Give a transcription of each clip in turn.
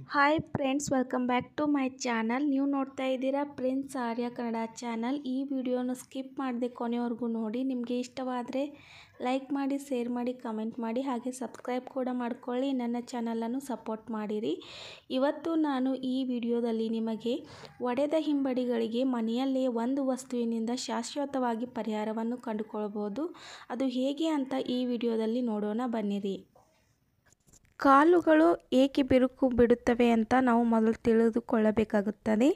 hi friends welcome back to my channel ನೀವು ನೋಡ್ತಾ ಇದ್ದೀರಾ ಪ್ರಿನ್ಸ್ ಆರ್ಯ ಕನ್ನಡ ಚಾನಲ್ ಈ ವಿಡಿಯೋನ ಸ್ಕಿಪ್ ಮಾಡದೆ ಕೊನೆವರೆಗೂ ನೋಡಿ ನಿಮಗೆ ಇಷ್ಟವಾದರೆ ಲೈಕ್ ಮಾಡಿ ಶೇರ್ ಮಾಡಿ ಕಮೆಂಟ್ ಮಾಡಿ ಹಾಗೆ ಸಬ್ಸ್ಕ್ರೈಬ್ ಕೂಡ ಮಾಡ್ಕೊಳ್ಳಿ ನನ್ನ ಚಾನಲನ್ನು ಸಪೋರ್ಟ್ ಮಾಡಿರಿ ಇವತ್ತು ನಾನು ಈ ವಿಡಿಯೋದಲ್ಲಿ ನಿಮಗೆ ಒಡೆದ ಹಿಂಬಡಿಗಳಿಗೆ ಮನೆಯಲ್ಲೇ ಒಂದು ವಸ್ತುವಿನಿಂದ ಶಾಶ್ವತವಾಗಿ ಪರಿಹಾರವನ್ನು ಕಂಡುಕೊಳ್ಬೋದು ಅದು ಹೇಗೆ ಅಂತ ಈ ವಿಡಿಯೋದಲ್ಲಿ ನೋಡೋಣ ಬನ್ನಿರಿ ಕಾಲುಗಳು ಏಕೆ ಬಿರುಕು ಬಿಡುತ್ತವೆ ಅಂತ ನಾವು ಮೊದಲು ತಿಳಿದುಕೊಳ್ಳಬೇಕಾಗುತ್ತದೆ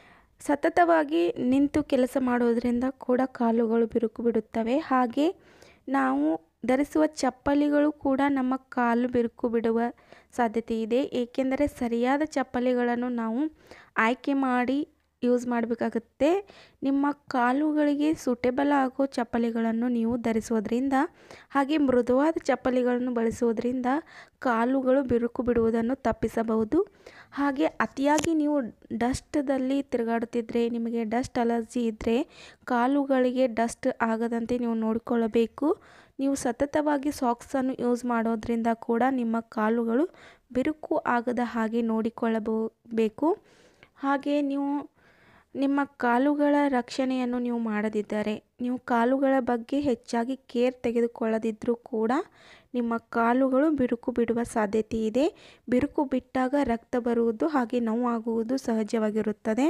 ಸತತವಾಗಿ ನಿಂತು ಕೆಲಸ ಮಾಡೋದರಿಂದ ಕೂಡ ಕಾಲುಗಳು ಬಿರುಕು ಬಿಡುತ್ತವೆ ಹಾಗೆ ನಾವು ಧರಿಸುವ ಚಪ್ಪಲಿಗಳು ಕೂಡ ನಮ್ಮ ಕಾಲು ಬಿರುಕು ಬಿಡುವ ಸಾಧ್ಯತೆ ಇದೆ ಏಕೆಂದರೆ ಸರಿಯಾದ ಚಪ್ಪಲಿಗಳನ್ನು ನಾವು ಆಯ್ಕೆ ಮಾಡಿ ಯೂಸ್ ಮಾಡಬೇಕಾಗುತ್ತೆ ನಿಮ್ಮ ಕಾಲುಗಳಿಗೆ ಸೂಟೇಬಲ್ ಆಗೋ ಚಪ್ಪಲಿಗಳನ್ನು ನೀವು ಧರಿಸೋದ್ರಿಂದ ಹಾಗೆ ಮೃದುವಾದ ಚಪ್ಪಲಿಗಳನ್ನು ಬಳಸುವುದರಿಂದ ಕಾಲುಗಳು ಬಿರುಕು ಬಿಡುವುದನ್ನು ತಪ್ಪಿಸಬಹುದು ಹಾಗೆ ಅತಿಯಾಗಿ ನೀವು ಡಸ್ಟ್ದಲ್ಲಿ ತಿರುಗಾಡುತ್ತಿದ್ದರೆ ನಿಮಗೆ ಡಸ್ಟ್ ಅಲರ್ಜಿ ಇದ್ದರೆ ಕಾಲುಗಳಿಗೆ ಡಸ್ಟ್ ಆಗದಂತೆ ನೀವು ನೋಡಿಕೊಳ್ಳಬೇಕು ನೀವು ಸತತವಾಗಿ ಸಾಕ್ಸನ್ನು ಯೂಸ್ ಮಾಡೋದ್ರಿಂದ ಕೂಡ ನಿಮ್ಮ ಕಾಲುಗಳು ಬಿರುಕು ಆಗದ ಹಾಗೆ ನೋಡಿಕೊಳ್ಳಬೇಕು ಹಾಗೆ ನೀವು ನಿಮ್ಮ ಕಾಲುಗಳ ರಕ್ಷಣೆಯನ್ನು ನೀವು ಮಾಡದಿದ್ದರೆ ನೀವು ಕಾಲುಗಳ ಬಗ್ಗೆ ಹೆಚ್ಚಾಗಿ ಕೇರ್ ತೆಗೆದುಕೊಳ್ಳದಿದ್ದರೂ ಕೂಡ ನಿಮ್ಮ ಕಾಲುಗಳು ಬಿರುಕು ಬಿಡುವ ಸಾಧ್ಯತೆ ಇದೆ ಬಿರುಕು ಬಿಟ್ಟಾಗ ರಕ್ತ ಬರುವುದು ಹಾಗೆ ನೋವಾಗುವುದು ಸಹಜವಾಗಿರುತ್ತದೆ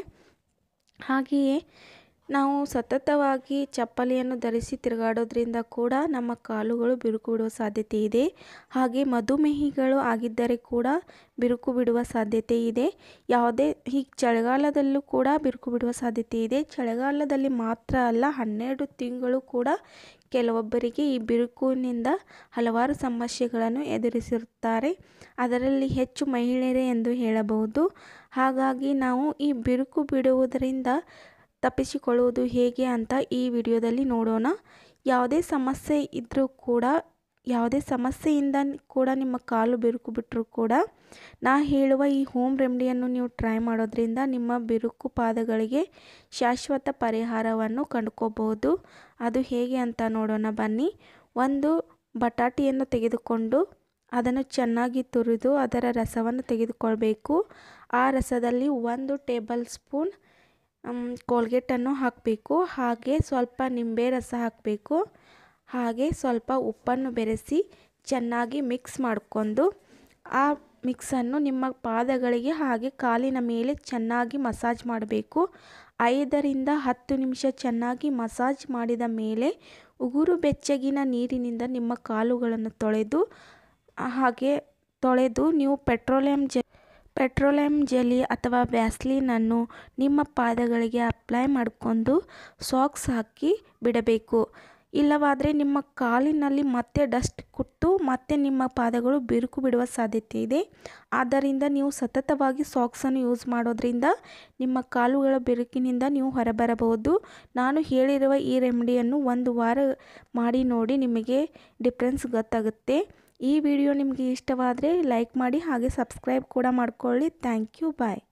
ಹಾಗೆಯೇ ನಾವು ಸತತವಾಗಿ ಚಪ್ಪಲಿಯನ್ನು ಧರಿಸಿ ತಿರುಗಾಡೋದ್ರಿಂದ ಕೂಡ ನಮ್ಮ ಕಾಲುಗಳು ಬಿರುಕು ಬಿಡುವ ಸಾಧ್ಯತೆ ಇದೆ ಹಾಗೆ ಮಧುಮೇಹಿಗಳು ಆಗಿದ್ದರೆ ಕೂಡ ಬಿರುಕು ಬಿಡುವ ಸಾಧ್ಯತೆ ಇದೆ ಯಾವುದೇ ಹೀಗೆ ಚಳಿಗಾಲದಲ್ಲೂ ಕೂಡ ಬಿರುಕು ಬಿಡುವ ಸಾಧ್ಯತೆ ಇದೆ ಚಳಿಗಾಲದಲ್ಲಿ ಮಾತ್ರ ಅಲ್ಲ ಹನ್ನೆರಡು ತಿಂಗಳು ಕೂಡ ಕೆಲವೊಬ್ಬರಿಗೆ ಈ ಬಿರುಕಿನಿಂದ ಹಲವಾರು ಸಮಸ್ಯೆಗಳನ್ನು ಎದುರಿಸಿರುತ್ತಾರೆ ಅದರಲ್ಲಿ ಹೆಚ್ಚು ಮಹಿಳೆಯರೇ ಎಂದು ಹೇಳಬಹುದು ಹಾಗಾಗಿ ನಾವು ಈ ಬಿರುಕು ಬಿಡುವುದರಿಂದ ತಪ್ಪಿಸಿಕೊಳ್ಳುವುದು ಹೇಗೆ ಅಂತ ಈ ವಿಡಿಯೋದಲ್ಲಿ ನೋಡೋಣ ಯಾವುದೇ ಸಮಸ್ಯೆ ಇದ್ದರೂ ಕೂಡ ಯಾವುದೇ ಸಮಸ್ಯೆಯಿಂದ ಕೂಡ ನಿಮ್ಮ ಕಾಲು ಬಿರುಕು ಬಿಟ್ಟರೂ ಕೂಡ ನಾ ಹೇಳುವ ಈ ಹೋಮ್ ರೆಮಿಡಿಯನ್ನು ನೀವು ಟ್ರೈ ಮಾಡೋದ್ರಿಂದ ನಿಮ್ಮ ಬಿರುಕು ಪಾದಗಳಿಗೆ ಶಾಶ್ವತ ಪರಿಹಾರವನ್ನು ಕಂಡುಕೋಬಹುದು ಅದು ಹೇಗೆ ಅಂತ ನೋಡೋಣ ಬನ್ನಿ ಒಂದು ಬಟಾಟಿಯನ್ನು ತೆಗೆದುಕೊಂಡು ಅದನ್ನು ಚೆನ್ನಾಗಿ ತುರಿದು ಅದರ ರಸವನ್ನು ತೆಗೆದುಕೊಳ್ಬೇಕು ಆ ರಸದಲ್ಲಿ ಒಂದು ಟೇಬಲ್ ಸ್ಪೂನ್ ಕೋಲ್ಗೇಟನ್ನು ಹಾಕಬೇಕು ಹಾಗೆ ಸ್ವಲ್ಪ ನಿಂಬೆ ರಸ ಹಾಕಬೇಕು ಹಾಗೆ ಸ್ವಲ್ಪ ಉಪ್ಪನ್ನು ಬೆರೆಸಿ ಚೆನ್ನಾಗಿ ಮಿಕ್ಸ್ ಮಾಡಿಕೊಂಡು ಆ ಮಿಕ್ಸನ್ನು ನಿಮ್ಮ ಪಾದಗಳಿಗೆ ಹಾಗೆ ಕಾಲಿನ ಮೇಲೆ ಚೆನ್ನಾಗಿ ಮಸಾಜ್ ಮಾಡಬೇಕು ಐದರಿಂದ ಹತ್ತು ನಿಮಿಷ ಚೆನ್ನಾಗಿ ಮಸಾಜ್ ಮಾಡಿದ ಮೇಲೆ ಉಗುರು ಬೆಚ್ಚಗಿನ ನೀರಿನಿಂದ ನಿಮ್ಮ ಕಾಲುಗಳನ್ನು ತೊಳೆದು ಹಾಗೆ ತೊಳೆದು ನೀವು ಪೆಟ್ರೋಲಿಯಂ ಜೆ ಪೆಟ್ರೋಲಿಯಂ ಜೆಲಿ ಅಥವಾ ವ್ಯಾಸ್ಲಿನನ್ನು ನಿಮ್ಮ ಪಾದಗಳಿಗೆ ಅಪ್ಲೈ ಮಾಡಿಕೊಂಡು ಸಾಕ್ಸ್ ಹಾಕಿ ಬಿಡಬೇಕು ಇಲ್ಲವಾದರೆ ನಿಮ್ಮ ಕಾಲಿನಲ್ಲಿ ಮತ್ತೆ ಡಸ್ಟ್ ಕುಟ್ಟು ಮತ್ತೆ ನಿಮ್ಮ ಪಾದಗಳು ಬಿರುಕು ಬಿಡುವ ಸಾಧ್ಯತೆ ಇದೆ ಆದ್ದರಿಂದ ನೀವು ಸತತವಾಗಿ ಸಾಕ್ಸನ್ನು ಯೂಸ್ ಮಾಡೋದ್ರಿಂದ ನಿಮ್ಮ ಕಾಲುಗಳ ಬಿರುಕಿನಿಂದ ನೀವು ಹೊರಬರಬಹುದು ನಾನು ಹೇಳಿರುವ ಈ ರೆಮಿಡಿಯನ್ನು ಒಂದು ವಾರ ಮಾಡಿ ನೋಡಿ ನಿಮಗೆ ಡಿಫ್ರೆನ್ಸ್ ಗೊತ್ತಾಗುತ್ತೆ ಈ ವಿಡಿಯೋ ನಿಮಗೆ ಇಷ್ಟವಾದರೆ ಲೈಕ್ ಮಾಡಿ ಹಾಗೆ ಸಬ್ಸ್ಕ್ರೈಬ್ ಕೂಡ ಮಾಡ್ಕೊಳ್ಳಿ ಥ್ಯಾಂಕ್ ಯು ಬಾಯ್